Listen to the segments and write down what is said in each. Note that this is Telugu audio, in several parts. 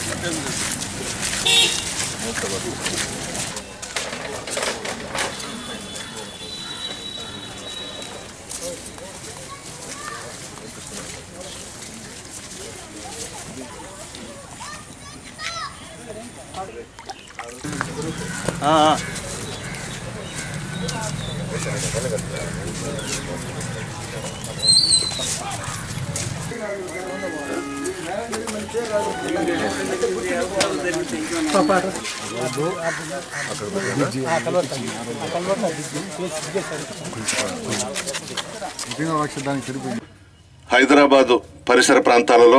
నిజంగా లక్ష దానికి సరిపోయింది హైదరాబాదు పరిసర ప్రాంతాలలో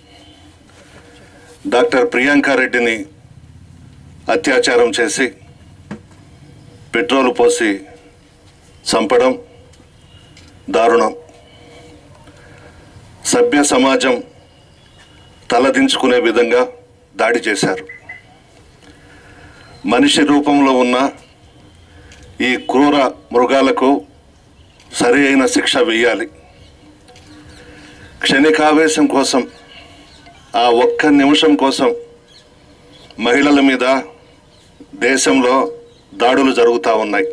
డాక్టర్ ప్రియాంకారెడ్డిని అత్యాచారం చేసి పెట్రోలు పోసి చంపడం దారుణం సభ్య సమాజం తలదించుకునే విధంగా దాడి చేశారు మనిషి రూపంలో ఉన్న ఈ క్రూర మృగాలకు సరి అయిన శిక్ష వేయాలి క్షణికావేశం కోసం ఆ ఒక్క నిమిషం కోసం మహిళల మీద దేశంలో దాడులు జరుగుతూ ఉన్నాయి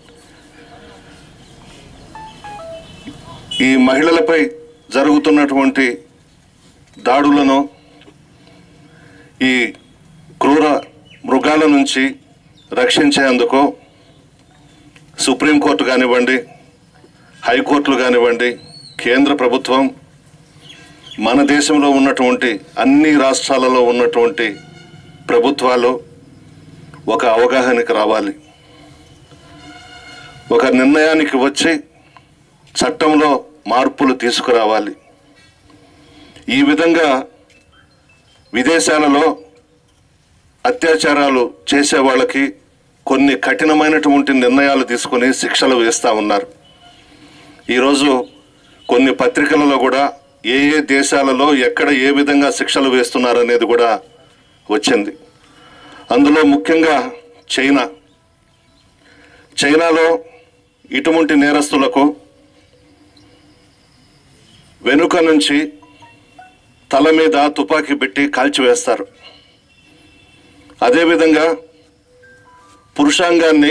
ఈ మహిళలపై జరుగుతున్నటువంటి దాడులను ఈ క్రూర మృగాల నుంచి రక్షించేందుకు సుప్రీంకోర్టు కానివ్వండి హైకోర్టులు కానివ్వండి కేంద్ర ప్రభుత్వం మన దేశంలో ఉన్నటువంటి అన్ని రాష్ట్రాలలో ఉన్నటువంటి ప్రభుత్వాలు ఒక అవగాహనకి రావాలి ఒక నిర్ణయానికి వచ్చి చట్టంలో మార్పులు తీసుకురావాలి ఈ విధంగా విదేశాలలో అత్యాచారాలు చేసే వాళ్ళకి కొన్ని కఠినమైనటువంటి నిర్ణయాలు తీసుకొని శిక్షలు వేస్తూ ఉన్నారు ఈరోజు కొన్ని పత్రికలలో కూడా ఏ ఏ దేశాలలో ఎక్కడ ఏ విధంగా శిక్షలు వేస్తున్నారు అనేది కూడా వచ్చింది అందులో ముఖ్యంగా చైనా చైనాలో ఇటువంటి నేరస్తులకు వెనుక నుంచి తల మీద తుపాకీ పెట్టి కాల్చివేస్తారు అదేవిధంగా పురుషాంగాన్ని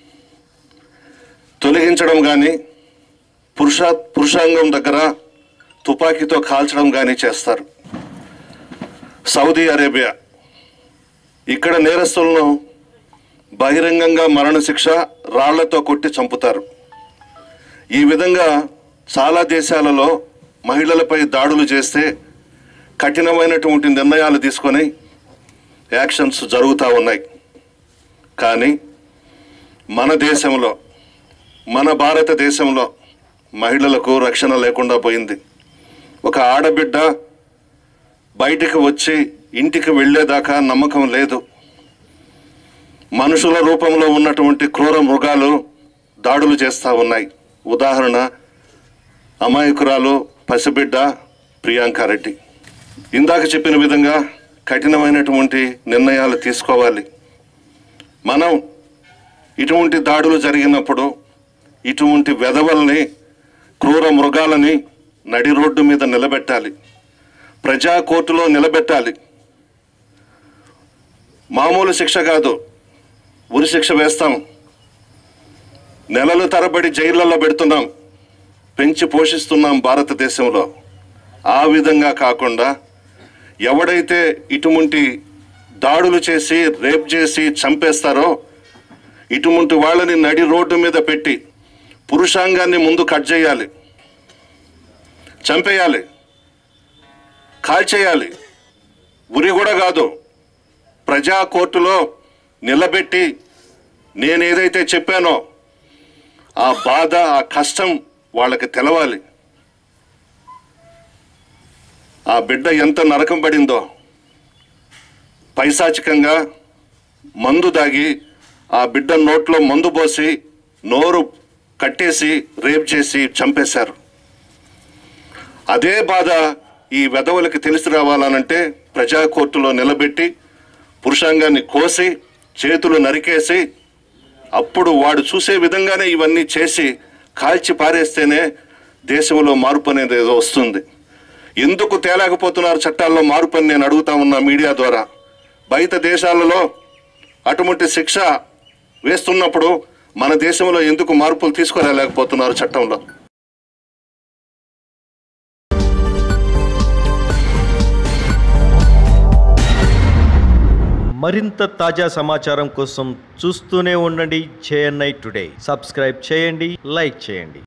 తొలగించడం కానీ పురుష పురుషాంగం దగ్గర తుపాకీతో కాల్చడం కానీ చేస్తారు సౌదీ అరేబియా ఇక్కడ నేరస్తులను బహిరంగంగా మరణశిక్ష రాళ్లతో కొట్టి చంపుతారు ఈ విధంగా చాలా దేశాలలో మహిళలపై దాడులు చేస్తే కఠినమైనటువంటి నిర్ణయాలు తీసుకొని యాక్షన్స్ జరుగుతూ ఉన్నాయి కానీ మన దేశంలో మన భారతదేశంలో మహిళలకు రక్షణ లేకుండా పోయింది ఒక ఆడబిడ్డ బయటికి వచ్చి ఇంటికి వెళ్ళేదాకా నమ్మకం లేదు మనుషుల రూపంలో ఉన్నటువంటి క్రూర మృగాలు దాడులు చేస్తూ ఉన్నాయి ఉదాహరణ అమాయకురాలు పసిబిడ్డ ప్రియాంకారెడ్డి ఇందాక చెప్పిన విధంగా కఠినమైనటువంటి నిర్ణయాలు తీసుకోవాలి మనం ఇటువంటి దాడులు జరిగినప్పుడు ఇటువంటి వెధవల్ని క్రూర మృగాలని నడి రోడ్డు మీద నిలబెట్టాలి ప్రజా కోర్టులో నిలబెట్టాలి మామూలు శిక్ష కాదు ఉరి శిక్ష వేస్తాం నెలల తరబడి జైళ్లలో పెడుతున్నాం పెంచి పోషిస్తున్నాం భారతదేశంలో ఆ విధంగా కాకుండా ఎవడైతే ఇటువంటి దాడులు చేసి రేప్ చేసి చంపేస్తారో ఇటువంటి వాళ్ళని నడి రోడ్డు మీద పెట్టి పురుషాంగాన్ని ముందు కట్ చేయాలి చంపేయాలి కాల్చేయాలి ఉరి కూడా కాదు ప్రజా కోర్టులో నిలబెట్టి నేను ఏదైతే చెప్పానో ఆ బాధ ఆ కష్టం వాళ్ళకి తెలవాలి ఆ బిడ్డ ఎంత నరకం పడిందో పైశాచికంగా మందు దాగి ఆ బిడ్డ నోట్లో మందు పోసి నోరు కట్టేసి రేప్ చేసి చంపేశారు అదే బాధ ఈ వెధవలకి తెలిసి రావాలనంటే ప్రజా కోర్టులో నిలబెట్టి పురుషాంగాన్ని కోసి చేతులు నరికేసి అప్పుడు వాడు చూసే విధంగానే ఇవన్నీ చేసి కాల్చి పారేస్తేనే దేశంలో మార్పు అనేది ఏదో వస్తుంది ఎందుకు తేలేకపోతున్నారు చట్టాల్లో మార్పు అని నేను అడుగుతా ఉన్నా మీడియా ద్వారా బయట దేశాలలో అటువంటి శిక్ష వేస్తున్నప్పుడు మన దేశంలో ఎందుకు మార్పులు తీసుకురాలేకపోతున్నారు చట్టంలో మరింత తాజా సమాచారం కోసం చూస్తూనే ఉండండి జేఎన్ఐ టుడే సబ్స్క్రైబ్ చేయండి లైక్ చేయండి